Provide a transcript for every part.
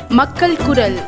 மக்கள் குரல்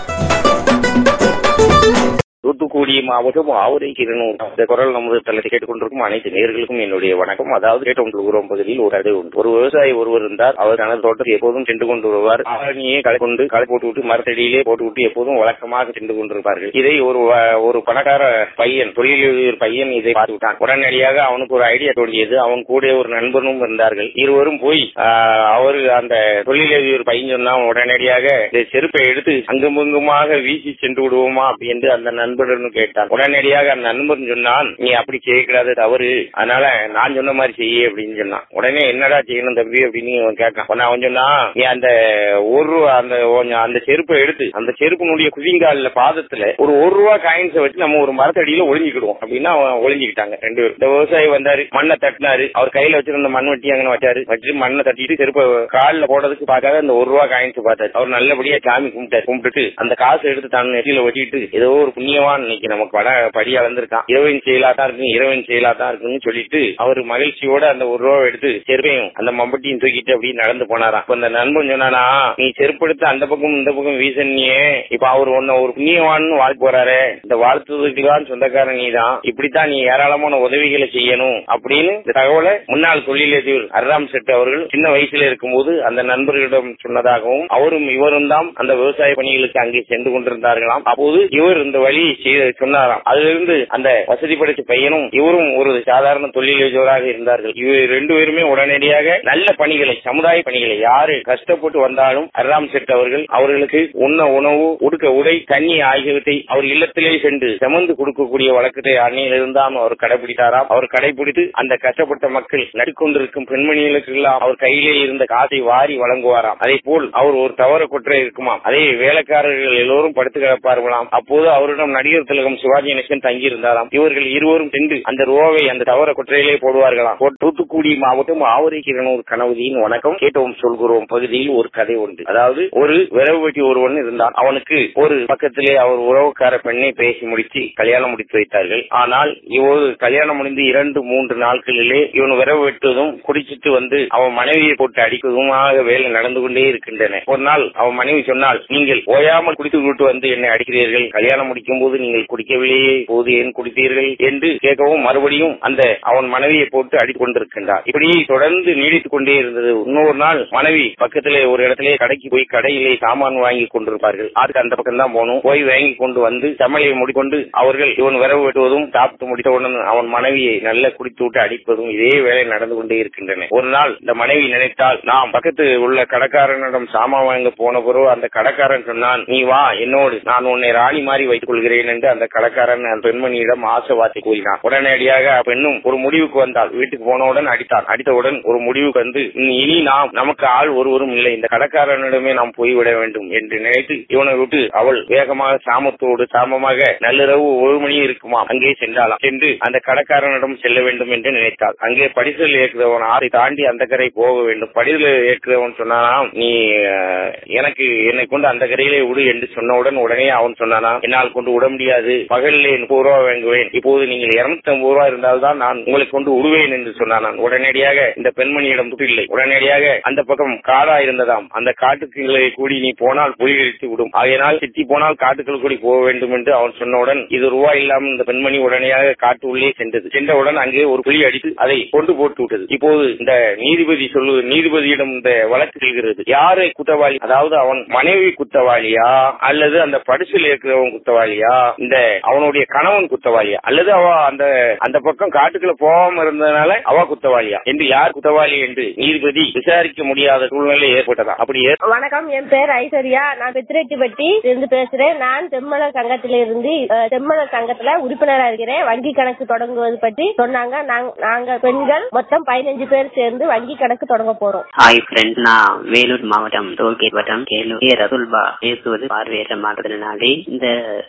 தூத்துக்குடி மாவட்டம் ஆவுரை கிருணூர் இந்த குரல் நமது தளத்தை கேட்டுக்கொண்டிருக்கும் அனைத்து நேர்களுக்கும் என்னுடைய வணக்கம் அதாவது கேட்டுக்கொண்டிருக்கிறோம் பகுதியில் ஒரு கதை உண்டு ஒரு விவசாயி ஒருவர் இருந்தார் அவர் தனது தோட்டத்தை எப்போதும் சென்று கொண்டு வருவார் ஆரணியை களை கொண்டு களை போட்டு விட்டு மரத்தடியிலே போட்டு விட்டு எப்போதும் வழக்கமாக சென்று கொண்டிருப்பார்கள் இதை ஒரு வ- ஒரு பணக்கார பையன் தொழிலதிபர் பையன் இதை பார்த்து விட்டான் உடனடியாக அவனுக்கு ஒரு ஐடியா தோன்றியது அவன் கூட ஒரு நண்பனும் இருந்தார்கள் இருவரும் போய் ஆஹ், அவர் அந்த தொழிலதிபர் பையன் சொன்னான் உடனடியாக இந்த செருப்பை எடுத்து அங்குமங்குமாக வீசி சென்று விடுவோமா அப்படின்னு அந்த நண்பருடன் கேட்டான் உடனடியாக அந்த நண்பன் சொன்னான் நீ அப்படி செய்யக்கூடாது தவறு அதனால நான் சொன்ன மாதிரி செய்ய அப்படின்னு சொன்னான் உடனே என்னடா செய்யணும் தம்பி அப்படின்னு அவன் கேட்கான் உடனே அவன் சொன்னான் நீ அந்த ஒரு ரூபா அந்த கொஞ்சம் அந்த செருப்பை எடுத்து அந்த செருப்பினுடைய குதிங்கால்ல பாதத்துல ஒரு ஒரு ரூபா காயின்ஸை வச்சு நம்ம ஒரு மரத்தடியில ஒளிஞ்சுக்கிடுவோம் அப்படின்னா அவன் ஒளிஞ்சுக்கிட்டாங்க ரெண்டு பேரும் இந்த விவசாயி வந்தாரு மண்ணை தட்டினாரு அவர் கையில வச்சிருந்த மண் வெட்டி அங்கே வச்சாரு வச்சு மண்ணை தட்டிட்டு செருப்பை காலில் போடுறதுக்கு பார்க்காத அந்த ஒரு ரூபா காயின்ஸ் பார்த்தாரு அவர் நல்லபடியா சாமி கும்பிட்டாரு கும்பிட்டுட்டு அந்த காசை எடுத்து தன் நெற்றியில வட்டிட்டு ஏதோ ஒரு புண்ணியவான் இன்னைக்கு நமக்கு பட படி அளந்திருக்கான் இரவின் செயலா தான் இருக்கு இரவின் செயலா தான் இருக்குன்னு சொல்லிட்டு அவர் மகிழ்ச்சியோட அந்த ஒரு ரூபா எடுத்து செருப்பையும் அந்த மம்பட்டியும் தூக்கிட்டு அப்படியே நடந்து போனாராம் இப்ப அந்த நண்பன் சொன்னானா நீ செருப்பு எடுத்து அந்த பக்கம் இந்த பக்கம் வீசனியே இப்ப அவர் உன்ன ஒரு புண்ணியவான்னு வாழ்த்து போறாரு இந்த வாழ்த்துவதற்குதான் சொந்தக்காரன் நீதான் இப்படித்தான் நீ ஏராளமான உதவிகளை செய்யணும் அப்படின்னு இந்த தகவலை முன்னாள் தொழிலதிபர் அர்ராம் செட் அவர்கள் சின்ன வயசுல இருக்கும்போது அந்த நண்பர்களிடம் சொன்னதாகவும் அவரும் இவரும் தான் அந்த விவசாய பணிகளுக்கு அங்கே சென்று கொண்டிருந்தார்களாம் அப்போது இவர் இந்த வழியை செய்த சொன்னாராம் அதிலிருந்து அந்த வசதி படைத்த பையனும் இவரும் ஒரு சாதாரண தொழிலதிபராக இருந்தார்கள் இவர் ரெண்டு பேருமே உடனடியாக நல்ல பணிகளை சமுதாய பணிகளை யாரு கஷ்டப்பட்டு வந்தாலும் அர்ராம் செட் அவர்கள் அவர்களுக்கு உண்ண உணவு உடுக்க உடை தண்ணி ஆகியவற்றை அவர் இல்லத்திலே சென்று சுமந்து கொடுக்கக்கூடிய வழக்கத்தை அன்னையிலிருந்தாம் அவர் கடைபிடித்தாராம் அவர் கடைபிடித்து அந்த கஷ்டப்பட்ட மக்கள் நடுக்கொண்டிருக்கும் பெண்மணிகளுக்கு எல்லாம் அவர் கையிலே இருந்த காசை வாரி வழங்குவாராம் அதே போல் அவர் ஒரு தவற குற்றை இருக்குமாம் அதே வேலைக்காரர்கள் எல்லோரும் படுத்து கிடப்பார்களாம் அப்போது அவரிடம் நடிகர் திலகம் சிவாஜி கணேசன் தங்கியிருந்தாராம் இவர்கள் இருவரும் சென்று அந்த ரோவை அந்த தவற குற்றையிலே போடுவார்களாம் போ- தூத்துக்குடி மாவட்டம் ஆவரை கிரணூர் கனவுதியின் வணக்கம் கேட்டோம் சொல்கிறோம் பகுதியில் ஒரு கதை உண்டு அதாவது ஒரு விரவு வெட்டி ஒருவன் இருந்தான் அவனுக்கு ஒரு பக்கத்திலே அவர் உறவுக்கார பெண்ணை பேசி முடித்து கல்யாணம் முடித்து வைத்தார்கள் ஆனால் இவரு கல்யாணம் முடிந்து இரண்டு மூன்று நாட்களிலே இவன் விரவு வெட்டுவதும் குடிச்சிட்டு வந்து அவன் மனைவியை போட்டு அடிப்பதுமாக வேலை நடந்து கொண்டே இருக்கின்றன ஒரு நாள் அவன் மனைவி சொன்னால் நீங்கள் ஓயாமல் குடித்து விட்டு வந்து என்னை அடிக்கிறீர்கள் கல்யாணம் முடிக்கும் போது நீங்கள் குடிக்கவில்லையே போது ஏன் குடித்தீர்கள் என்று கேட்கவும் மறுபடியும் அந்த அவன் மனைவியை போட்டு அடித்துக் கொண்டிருக்கின்றார் இப்படி தொடர்ந்து நீடித்துக் கொண்டே இருந்தது இன்னொரு நாள் மனைவி பக்கத்திலே ஒரு இடத்திலே கடைக்கு போய் கடையிலே சாமான் வாங்கி கொண்டிருப்பார்கள் அதுக்கு அந்த பக்கம் தான் போகணும் போய் வாங்கி கொண்டு வந்து சமையலை முடிக்கொண்டு அவர்கள் இவன் விரவு வெட்டுவதும் சாப்பிட்டு முடித்தவுடன் அவன் மனைவியை நல்ல குடித்து விட்டு அடிப்பதும் இதே வேலை நடந்து கொண்டே இருக்கின்றன ஒரு நாள் இந்த மனைவி நினைத்தால் நாம் பக்கத்து உள்ள கடைக்காரனிடம் சாமான் வாங்க போன பிறகு அந்த கடைக்காரன் சொன்னான் நீ வா என்னோடு நான் உன்னை ராணி மாதிரி வைத்துக் கொள்கிறேன் என்று அந்த கடைக்காரன் அந்த பெண்மணியிடம் ஆசை வார்த்தை கூறினான் உடனடியாக பெண்ணும் ஒரு முடிவுக்கு வந்தாள் வீட்டுக்கு போனவுடன் அடித்தான் அடித்தவுடன் ஒரு முடிவுக்கு வந்து இனி நாம் நமக்கு ஆள் ஒருவரும் இல்லை இந்த கடைக்காரனிடமே நாம் போய்விட வேண்டும் என்று நினைத்து இவனை விட்டு அவள் வேகமாக சாமத்தோடு சாமமாக நள்ளிரவு ஒரு மணி இருக்குமா அங்கே சென்றாளாம் சென்று அந்த கடைக்காரனிடம் செல்ல வேண்டும் என்று நினைத்தாள் அங்கே படிசல் ஏற்கிறவன் ஆறை தாண்டி அந்த கரை போக வேண்டும் படிசல் ஏற்கிறவன் சொன்னானாம் நீ அஹ், எனக்கு என்னை கொண்டு அந்த கரையிலே விடு என்று சொன்னவுடன் உடனே அவன் சொன்னானா என்னால் கொண்டு விட முடியாது பகலிலே முப்பது ரூபா வாங்குவேன் இப்போது நீங்கள் இருநூத்தி ஐம்பது ரூபா இருந்தால்தான் நான் உங்களை கொண்டு விடுவேன் என்று சொன்னான் உடனடியாக இந்த பெண்மணியிடம் துட்டு இல்லை உடனடியாக அந்த பக்கம் காடா இருந்ததாம் அந்த காட்டுக்குள்ளே கூடி நீ போனால் புலி கழித்து விடும் ஆகையினால் சித்தி போனால் காட்டுக்குள் கூடி போக வேண்டும் என்று அவன் சொன்னவுடன் இது ரூபாய் இல்லாமல் இந்த பெண்மணி உடனடியாக காட்டு உள்ளே சென்றது சென்றவுடன் அங்கே ஒரு புலி அடித்து அதை கொண்டு போட்டு விட்டது இப்போது இந்த நீதிபதி சொல்லு நீதிபதியிடம் இந்த வழக்கு செல்கிறது யாரு குற்றவாளி அதாவது அவன் மனைவி குற்றவாளியா அல்லது அந்த பரிசில் இருக்கிறவன் குற்றவாளியா இந்த அவனுடைய கணவன் குற்றவாளியா அல்லது அவ அந்த அந்த பக்கம் காட்டுக்குள்ள போகாம இருந்ததுனால அவ குற்றவாளியா என்று யார் குற்றவாளி என்று நீதிபதி விசாரிக்க முடியாத சூழ்நிலை ஏற்பட்டதா அப்படி ஏற்ப- வணக்கம் என் பேர் ஐஸ்வர்யா நான் பெத்திரெட்டிப்பட்டி இருந்து பேசுறேன் நான் செம்மலர் சங்கத்தில இருந்து அஹ், செம்மலர் சங்கத்துல உறுப்பினரா இருக்கிறேன் வங்கி கணக்கு தொடங்குவது பற்றி சொன்னாங்க நாங்க- நாங்க பெண்கள் மொத்தம் பதினஞ்சு பேர் சேர்ந்து வங்கி கணக்கு தொடங்க போறோம் ஹாய் ஃப்ரெண்ட் நான் வேலூர் மாவட்டம் டோல்கேட் வட்டம் கேலூர் ஏ ரசுல்பா பேசுவது பார்வையற்ற மாற்றுத்திறனாளி இந்த நம்ம குரல்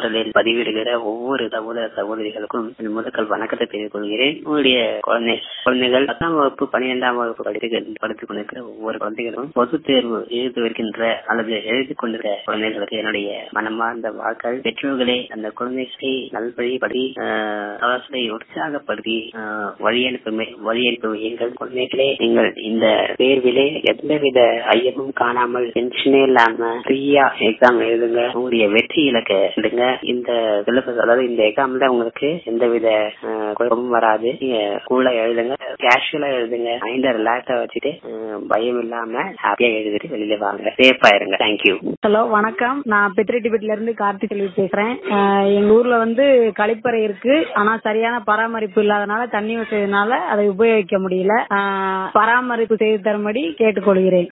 போர்ட்டலில் பதிவிடுகிற ஒவ்வொரு சகோதர சகோதரிகளுக்கும் என் முதற்கல் வணக்கத்தை தெரிவித்துக் கொள்கிறேன் உங்களுடைய குழந்தை குழந்தைகள் பத்தாம் வகுப்பு பன்னிரெண்டாம் வகுப்பு படித்து படித்துக் கொண்டிருக்கிற ஒவ்வொரு குழந்தைகளும் பொதுத் தேர்வு எழுதுவிருக்கின்ற அல்லது எழுதி கொண்டிருக்கிற குழந்தைகளுக்கு என்னுடைய மனமார்ந்த வாழ்க்கை பெற்றோர்களே அந்த குழந்தைகளை நல்வழிப்படி ஆஹ், அவர்களை உற்சாகப்படுத்தி ஆஹ், வழி அனுப்ப வழி அனுப்ப வையுங்கள் குழந்தைகளே நீங்கள் இந்த தேர்விலே எந்தவித ஐயமும் காணாமல் டென்ஷனே இல்லாம ஃப்ரீயா எக்ஸாம் எழுதுங்க உங்களுடைய வெற்றி இலக்க எழுதுங்க இந்த சிலபஸ் அதாவது இந்த எக்ஸாம்ல உங்களுக்கு எந்தவித ஆஹ், குழப்பமும் வராது நீங்க கூலா எழுதுங்க கேஷுவலா எழுதுங்க மைண்ட ரிலாக்ஸா வச்சுட்டு ஆஹ், பயம் இல்லாம ஹாப்பியா எழுதிட்டு வெளியில வாங்க சேஃபா இருங்க தேங்க்யூ ஹலோ வணக்கம் நான் பெத்திரெட்டிப்பட்டில இருந்து கார்த்தி செல்வி பேசுறேன் அஹ் எங்க ஊர்ல வந்து கழிப்பறை இருக்கு ஆனா சரியான பராமரிப்பு இல்லாதனால தண்ணி வச்சதுனால அதை உபயோகிக்க முடியல அஹ் பராமரிப்பு செய்து தரும்படி கேட்டுக்கொள்கிறேன்